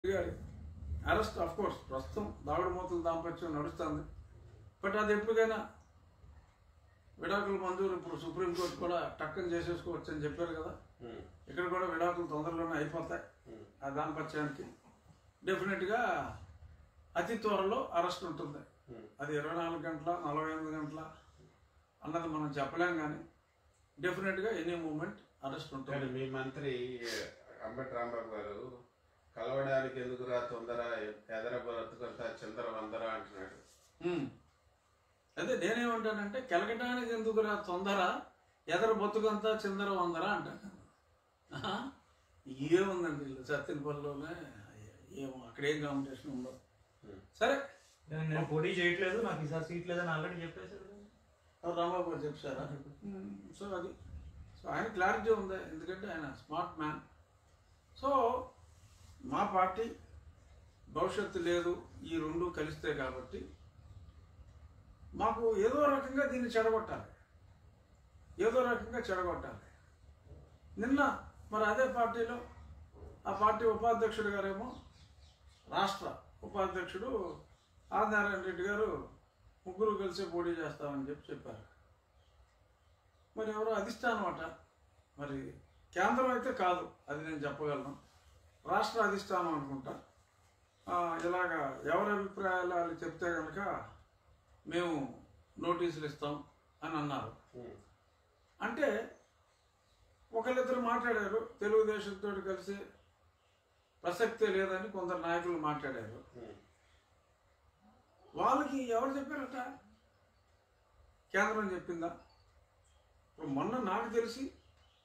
గారి arrest of course ప్రస్తుతం దాగుడు మూతల దాంపత్యం నడుస్తుంది బట్ అది ఎప్పటికైనా విడాకులు మంజూరు ఇప్పుడు సుప్రీంకోర్టు కూడా టక్కన చేసేసుకోవచ్చు అని చెప్పారు కదా ఇక్కడ కూడా విడాకులు తొందరలోనే అయిపోతాయి ఆ దాంపత్యానికి డెఫినెట్గా అతి త్వరలో అరెస్ట్ ఉంటుంది అది ఇరవై నాలుగు గంటల నలభై ఎనిమిది గంటల అన్నది మనం చెప్పలేం కానీ డెఫినెట్గా ఎనీ మూమెంట్ అరెస్ట్ ఉంటుంది కానీ మీ మంత్రి అంబటి రాంబాబు గారు కలవడానికి ఎందుకురా తొందర ఎదర బ్రతుకంతా చిందర వందర అంటున్నాడు ఉమ్. అదే నేనేమంటానంటే కెలకటానికి ఎందుకురా తొందర ఎదర బొత్తుకంతా చిందర వందర అంటాను ఆహా, ఏముందండి వీళ్ళు సత్యనపల్లిలోనే ఏమో అక్కడ ఏం కాంపిటీషన్ ఉండదు సరే నేను నేను పోటీ చేయట్లేదు నాకు ఈసారి సీట్ లేదని ఆల్రెడీ చెప్పేశారు ఎవరు రాంబాబు గారు చెప్పారా సో అది సో ఆయన క్లారిటీ ఉంది ఎందుకంటే ఆయన స్మార్ట్ మ్యాన్ సో మా పార్టీ భవిష్యత్తు లేదు ఈ రెండు కలిస్తే కాబట్టి మాకు ఏదో రకంగా దీన్ని చెడగొట్టాలి ఏదో రకంగా చెడగొట్టాలి నిన్న మరి అదే పార్టీలో ఆ పార్టీ ఉపాధ్యక్షుడు గారేమో రాష్ట్ర ఉపాధ్యక్షుడు ఆదినారాయణ రెడ్డి గారు ముగ్గురు కలిసి పోటీ చేస్తామని చెప్పి చెప్పారు మరి ఎవరో అధిష్టానం అట మరి కేంద్రం అయితే కాదు అది నేను చెప్పగలను రాష్ట్ర అధిష్టానం అనుకుంటా ఆ, ఇలాగా ఎవరి అభిప్రాయాలు వాళ్ళు చెప్తే కనుక మేము నోటీసులు ఇస్తాం అని అన్నారు అంటే ఒకళ్ళిద్దరు మాట్లాడారు తెలుగుదేశంతో కలిసి ప్రసక్తే లేదని కొందరు నాయకులు మాట్లాడారు వాళ్ళకి ఎవరు చెప్పారట కేంద్రం చెప్పిందా ఇప్పుడు మొన్న నాకు తెలిసి